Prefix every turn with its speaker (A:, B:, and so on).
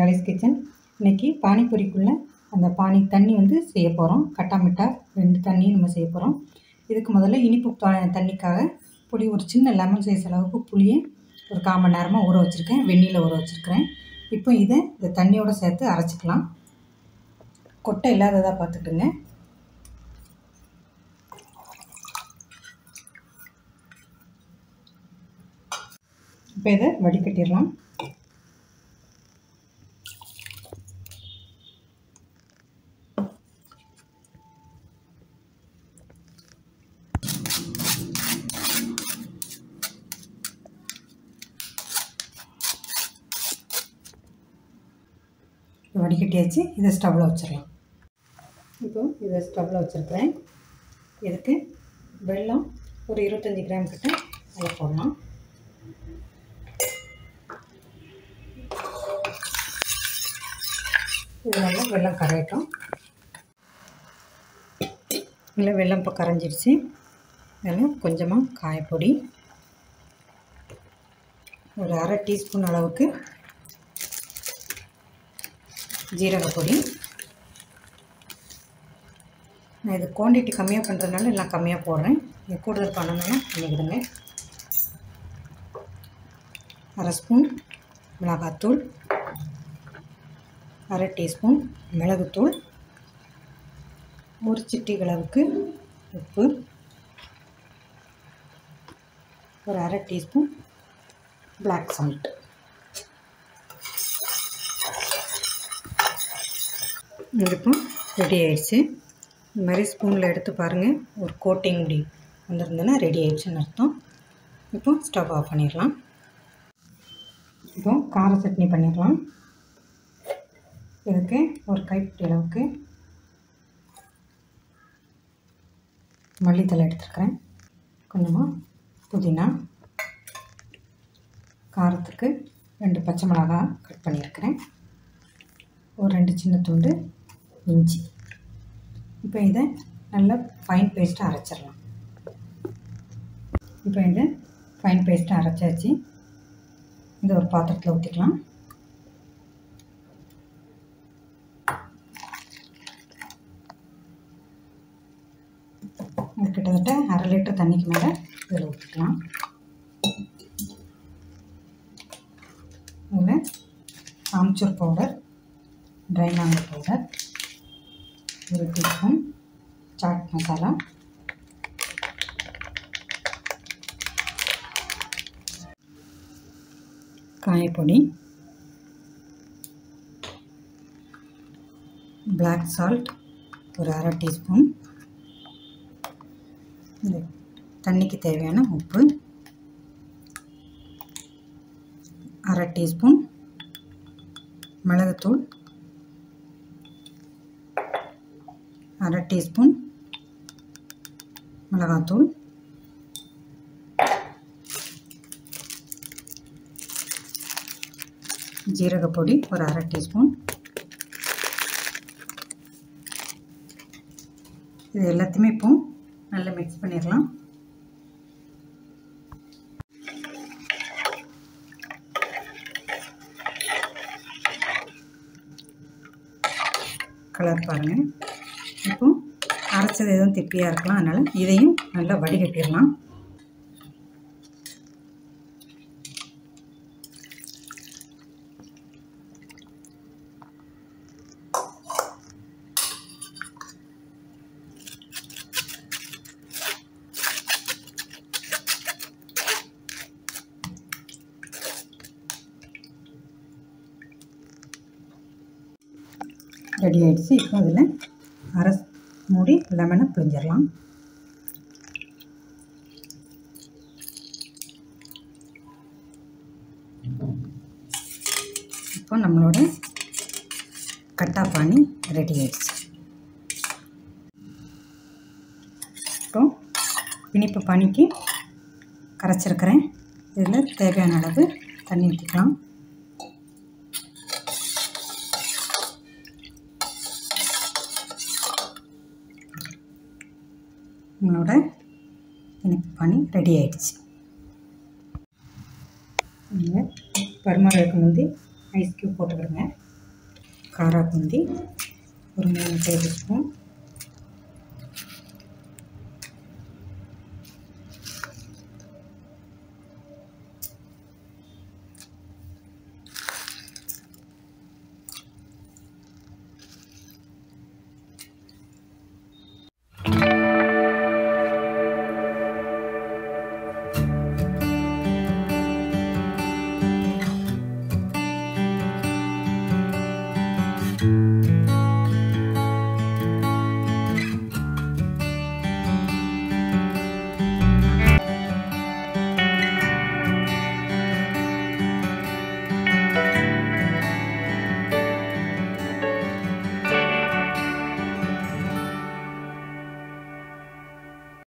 A: ஜாலிஸ் kitchen இன்றைக்கி பானிபூரிக்குள்ளே அந்த பானி தண்ணி வந்து செய்ய போகிறோம் கட்டா மிட்டா ரெண்டு தண்ணியும் நம்ம செய்ய போகிறோம் இதுக்கு முதல்ல இனிப்பு பா தண்ணிக்காக புளி ஒரு சின்ன லெமன் சைஸ் அளவுக்கு புளியை ஒரு கால் மணி நேரமாக ஊற வச்சுருக்கேன் வெந்நீரில் ஊற வச்சுருக்கிறேன் இப்போ இதை இந்த தண்ணியோடு சேர்த்து அரைச்சிக்கலாம் கொட்டை இல்லாததாக பார்த்துக்குங்க இப்போ இதை வடிகட்டிடலாம் வடிகட்டியாச்சு இதை ஸ்டவ்வில் வச்சிடலாம் இப்போ இதை ஸ்டவ்வில் வச்சுருக்கிறேன் இதுக்கு வெல்லம் ஒரு இருபத்தஞ்சி கிராம் கிட்ட அதில் போடலாம் இது நல்லா வெல்லம் கரையட்டும் இல்லை வெல்லம் இப்போ கரைஞ்சிடுச்சு இதில் கொஞ்சமாக காயப்பொடி ஒரு அரை டீஸ்பூன் அளவுக்கு ஜீரகப்பொடி நான் இது குவான்டிட்டி கம்மியாக பண்ணுறதுனால எல்லாம் கம்மியாக போடுறேன் இது கூடுதல் பண்ணணும்னா பண்ணிக்கிடுங்க அரை ஸ்பூன் மிளகாத்தூள் அரை டீஸ்பூன் மிளகுத்தூள் ஒரு சிட்டி அளவுக்கு உப்பு ஒரு அரை டீஸ்பூன் பிளாக் சால்ட் இப்போ ரெடி ஆயிடுச்சு இந்த மாதிரி ஸ்பூனில் எடுத்து பாருங்கள் ஒரு கோட்டிங் இப்படி வந்திருந்ததுன்னா ரெடி ஆயிடுச்சுன்னு அர்த்தம் இப்போ ஸ்டவ் ஆஃப் பண்ணிடலாம் இப்போ கார சட்னி பண்ணிடலாம் இதுக்கு ஒரு கைப்பிடி அளவுக்கு மல்லித்தலை எடுத்துருக்கிறேன் கொஞ்சமாக புதினா காரத்துக்கு ரெண்டு பச்சை மிளகா கட் பண்ணியிருக்கிறேன் ஒரு ரெண்டு சின்ன துண்டு இஞ்சி இப்போ இதை நல்லா ஃபைன் பேஸ்ட்டாக அரைச்சிடலாம் இப்போ இதை ஃபைன் பேஸ்ட்டாக அரைச்சாச்சு இதை ஒரு பாத்திரத்தில் ஊற்றிக்கலாம் இது கிட்டத்தட்ட அரை லிட்டர் தண்ணிக்கு மேலே இதில் ஊற்றிக்கலாம் இதில் amchur powder dry mango powder ஒரு டீஸ்பூன் சாட் மசாலா காயப்பொடி பிளாக் சால்ட் ஒரு அரை டீஸ்பூன் இந்த தண்ணிக்கு தேவையான உப்பு அரை டீஸ்பூன் மிளகுத்தூள் அரை டீஸ்பூன் மிளகாத்தூள் ஜீரகப்பொடி ஒரு அரை டீஸ்பூன் இது எல்லாத்தையுமே இப்போ நல்லா மிக்ஸ் பண்ணிடலாம் கலர் பாருங்கள் இப்போ அரைச்சது எதுவும் திப்பியாக இருக்கலாம் அதனால் இதையும் நல்லா வடிகட்டிடலாம் ரெடி ஆகிடுச்சு இப்போ அதில் அரை மூடி லெமனை பிழிஞ்சிடலாம் இப்போ நம்மளோட கட்டா பானி ரெடி ஆயிடுச்சு இப்போ இனிப்பு பானிக்கு கரைச்சிருக்கிறேன் இதில் தேவையான அளவு தண்ணி ஊற்றிக்கலாம் உங்களோட இனிப்பு பானி ரெடி ஆயிடுச்சு நீங்கள் பரிமாறதுக்கு முந்தி ஐஸ் க்யூப் போட்டுக்கிடுங்க காரா பூந்தி ஒரு மூணு டேபிள் ஸ்பூன்